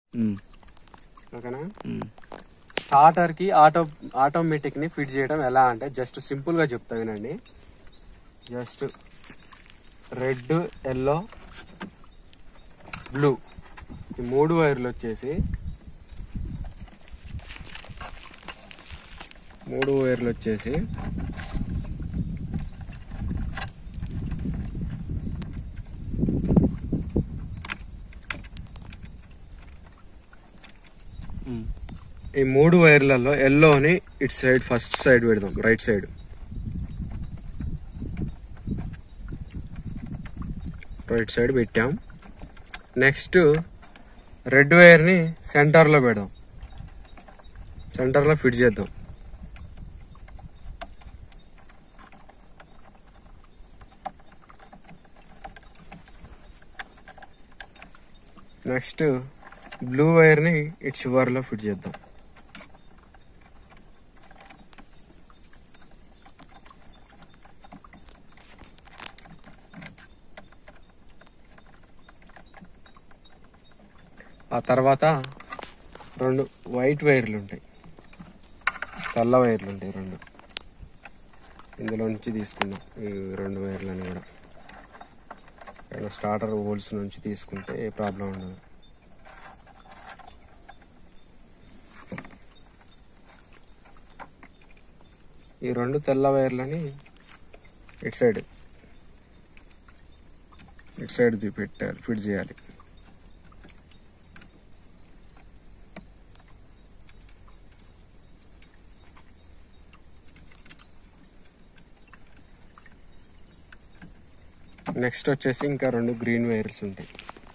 ఉమ్, ఓకేనా um, starter కి auto automatic ని ఫిట్ చేయడం ఎలా అంటే జస్ట్ సింపుల్ గా చెప్తా వినండి జస్ట్ రెడ్ ఎల్లో బ్లూ ఈ మూడు వైర్లు వచ్చేసి మూడు వైర్లు వచ్చేసి ఉమ్. ఈ మూడు వైర్లలో ఎల్లోని ఇటు సైడ్ ఫస్ట్ సైడ్ పెడదాం రైట్ సైడ్ రైట్ సైడ్ పెట్టాం నెక్స్ట్ రెడ్ వైర్ని సెంటర్లో పెడదాం సెంటర్లో ఫిట్ చేద్దాం నెక్స్ట్ బ్లూ వైర్ని ఇటు చివర్లో ఫిట్ చేద్దాం ఆ తర్వాత రెండు వైట్ వైర్లు ఉంటాయి తెల్ల వైర్లు ఉంటాయి రెండు ఇందులో నుంచి తీసుకుందాం ఈ రెండు వైర్లని కూడా ఏదైనా స్టార్టర్ హోల్స్ నుంచి తీసుకుంటే ఏ ప్రాబ్లం ఉండదు ఈ రెండు తెల్ల వైర్లని ఇటు సైడ్ ఇటు సైడ్ పెట్టాలి ఫిట్ చేయాలి నెక్స్ట్ వచ్చేసి ఇంకా రెండు గ్రీన్ వైర్స్ ఉంటాయి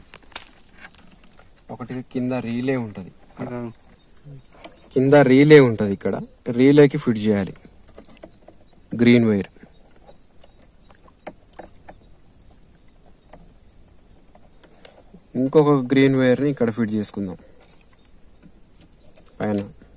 ఒకటి కింద రీలే ఉంటుంది ఇక్కడ కింద రీలే ఉంటుంది ఇక్కడ రీలేకి ఫిట్ చేయాలి గ్రీన్ వైర్ ఇంకొక గ్రీన్ వైర్ని ఇక్కడ ఫిట్ చేసుకుందాం పైన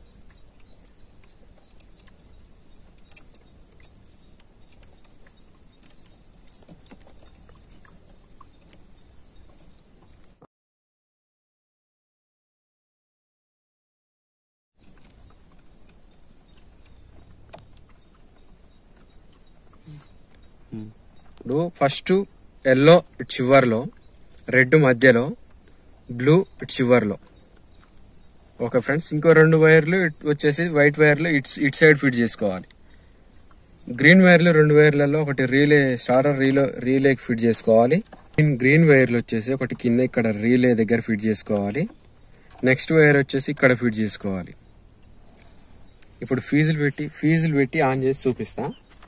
ఇప్పుడు ఫస్ట్ ఎల్లో ఇటు చివర్లో రెడ్ మధ్యలో బ్లూ ఇటు చివర్లో ఓకే ఫ్రెండ్స్ ఇంకో రెండు వైర్లు ఇటు వచ్చేసి వైట్ వైర్లు ఇటు ఇటు సైడ్ ఫిట్ చేసుకోవాలి గ్రీన్ వైర్లు రెండు వైర్లలో ఒకటి రీలే స్టార్టర్ రీలో రీలేకి ఫిట్ చేసుకోవాలి గ్రీన్ గ్రీన్ వైర్లు వచ్చేసి ఒకటి కింద ఇక్కడ రీలే దగ్గర ఫిట్ చేసుకోవాలి నెక్స్ట్ వైర్ వచ్చేసి ఇక్కడ ఫిట్ చేసుకోవాలి ఇప్పుడు ఫీజులు పెట్టి ఫీజులు పెట్టి ఆన్ చేసి చూపిస్తా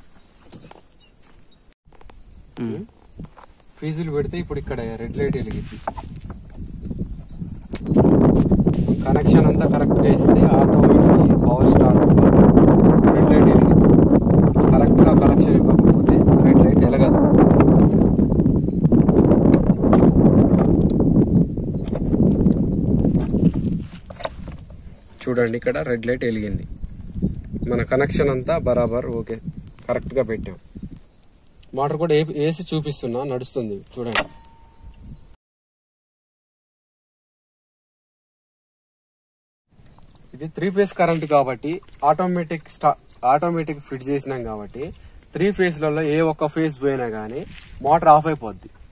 ఉమ్. ఫీజులు పెడితే ఇప్పుడు ఇక్కడ రెడ్ లైట్ వెలిగింది కనెక్షన్ అంతా కరెక్ట్ గా ఇస్తే automatic power start red light వెలిగింది కరెక్ట్ గా కనెక్షన్ ఇవ్వకపోతే రెడ్ లైట్ వెలగదు చూడండి ఇక్కడ రెడ్ లైట్ వెలిగింది మన కనెక్షన్ అంతా బరాబర్ ఓకే కరెక్ట్ గా పెట్టాం మోటార్ కూడా ఏ- వేసి చూపిస్తున్నా నడుస్తుంది చూడండి ఇది త్రీ ఫేజ్ కరెంట్ కాబట్టి ఆటోమేటిక్ స్టా ఆటోమేటిక్ ఫిట్ చేసినాం కాబట్టి త్రీ ఫేజ్లలో ఏ ఒక్క ఫేజ్ పోయినా కానీ మోటార్ ఆఫ్ అయిపోద్ది